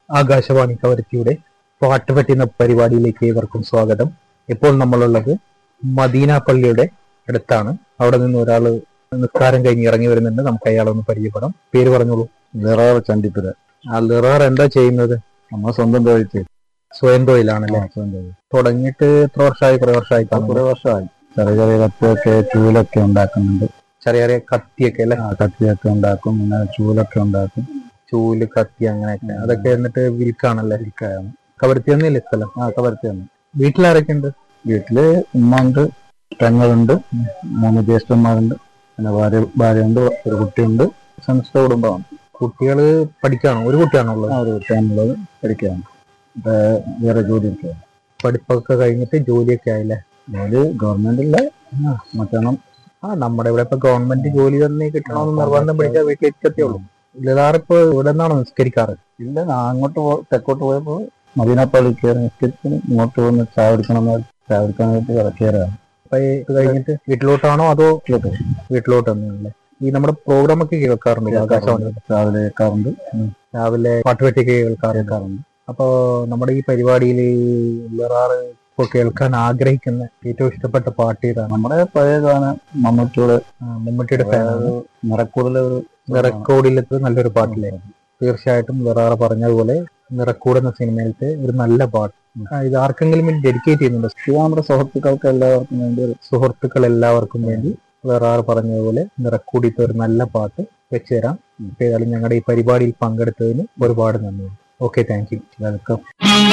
ആകാശവാണി കവരത്തിയുടെ പാട്ട് പറ്റുന്ന പരിപാടിയിലേക്ക് ഏവർക്കും സ്വാഗതം ഇപ്പോൾ നമ്മളുള്ളത് മദീന പള്ളിയുടെ അടുത്താണ് അവിടെ നിന്ന് ഒരാള് നിസ്കാരം കഴിഞ്ഞ് ഇറങ്ങി വരുന്നുണ്ട് നമുക്ക് അയാളൊന്ന് പരിചയപ്പെടാം പേര് പറഞ്ഞോളൂ ലിറാറ് ചണ്ടിപ്പുര ആ ലിറാർ എന്താ ചെയ്യുന്നത് നമ്മൾ സ്വന്തം തൊഴിൽ ചെയ്തു സ്വയം തൊഴിലാണല്ലേ സ്വന്തം തൊഴിൽ തുടങ്ങിയിട്ട് എത്ര വർഷമായി കുറെ വർഷമായി ഇപ്പൊ കുറെ വർഷമായി ചെറിയ ചെറിയ കത്തിയൊക്കെ ചൂലൊക്കെ ഉണ്ടാക്കുന്നുണ്ട് ചെറിയ ചെറിയ കത്തിയൊക്കെ അല്ലെ ആ കത്തിയൊക്കെ ഉണ്ടാക്കും പിന്നെ ചൂലൊക്കെ ഉണ്ടാക്കും ചൂല് കത്തി അങ്ങനെയൊക്കെ അതൊക്കെ എന്നിട്ട് വിൽക്കാണല്ലേ ഇരിക്കുകയാണ് കവരത്തി തന്നെയല്ലേ സ്ഥലം ആ കവർത്തി തന്നെ വീട്ടിലാരൊക്കെ ഉണ്ട് വീട്ടില് ഉമ്മ ഉണ്ട് പെങ്ങളുണ്ട് മൂന്ന് ജ്യേഷ്ഠന്മാരുണ്ട് പിന്നെ ഭാര്യ ഭാര്യയുണ്ട് ഒരു കുട്ടിയുണ്ട് സംസ്ഥ കുടുംബമാണ് കുട്ടികള് പഠിക്കാണോ ഒരു കുട്ടിയാണോ ഉള്ളത് ആ ഒരു കുട്ടിയാണുള്ളത് പഠിക്കുകയാണ് ഇപ്പൊ വേറെ ജോലി എടുക്കുകയാണ് പഠിപ്പൊക്കെ കഴിഞ്ഞിട്ട് ജോലിയൊക്കെ ആയില്ലേ ജോലി ഗവൺമെന്റില്ല മറ്റണം ആ നമ്മുടെ ഇവിടെ ഇപ്പൊ ഗവൺമെന്റ് ജോലി തന്നെ കിട്ടണമെന്ന് നിർബന്ധം പിടിച്ചാൽ വീട്ടിലേക്ക് ഉള്ളൂ ലതാറിപ്പോ ഇവിടെ നിന്നാണോ നിസ്കരിക്കാറ് ഇല്ല ഞാൻ അങ്ങോട്ട് പോ തെക്കോട്ട് പോയപ്പോ മദീനപ്പള്ളി കയറി നിസ്കരിച്ചിന് ഇങ്ങോട്ട് വന്ന് ചായ എടുക്കണം ചായ എടുക്കാനായിട്ട് കയറാണ് അപ്പൊ ഈ ഇത് കഴിഞ്ഞിട്ട് വീട്ടിലോട്ടാണോ അതോ വീട്ടിലോട്ട് തന്നെയാണല്ലേ ഈ നമ്മുടെ പ്രോഗ്രാം ഒക്കെ കേൾക്കാറുണ്ട് ആകാശവാണി രാവിലെ കേൾക്കാറുണ്ട് രാവിലെ പാട്ടുപെട്ടിയൊക്കെ കേൾക്കാറുണ്ട് കേൾക്കാറുണ്ട് അപ്പോ നമ്മുടെ ഈ പരിപാടിയിൽ ലറാറ് ഇപ്പൊ കേൾക്കാൻ ആഗ്രഹിക്കുന്ന ഏറ്റവും ഇഷ്ടപ്പെട്ട പാട്ട് ഏതാണ് നമ്മുടെ പഴയ ഗാനം മമ്മൂട്ടിയുടെ ആ, മമ്മൂട്ടിയുടെ ഫാനാണ് നിറക്കൂടിലെ ഒരു നിറക്കോടിലത്തെ നല്ലൊരു പാട്ടില്ലേ തീർച്ചയായിട്ടും ലറാറ് പറഞ്ഞതുപോലെ നിറക്കൂട് എന്ന സിനിമയിലത്തെ ഒരു നല്ല പാട്ട് ആ, ഇത് ആർക്കെങ്കിലും വേണ്ടി ഡെഡിക്കേറ്റ് ചെയ്യുന്നുണ്ട് ഇത് നമ്മുടെ സുഹൃത്തുക്കൾക്ക് എല്ലാവർക്കും വേണ്ടി ഒരു സുഹൃത്തുക്കൾ എല്ലാവർക്കും വേണ്ടി വേറാറ് പറഞ്ഞതുപോലെ നിറക്കൂടിത്തെ ഒരു നല്ല പാട്ട് വെച്ച് തരാം ഇപ്പൊ ഏതായാലും ഞങ്ങളുടെ ഈ പരിപാടിയിൽ പങ്കെടുത്തതിന് ഒരുപാട് നന്ദി ഓക്കെ താങ്ക് യു വെൽക്കം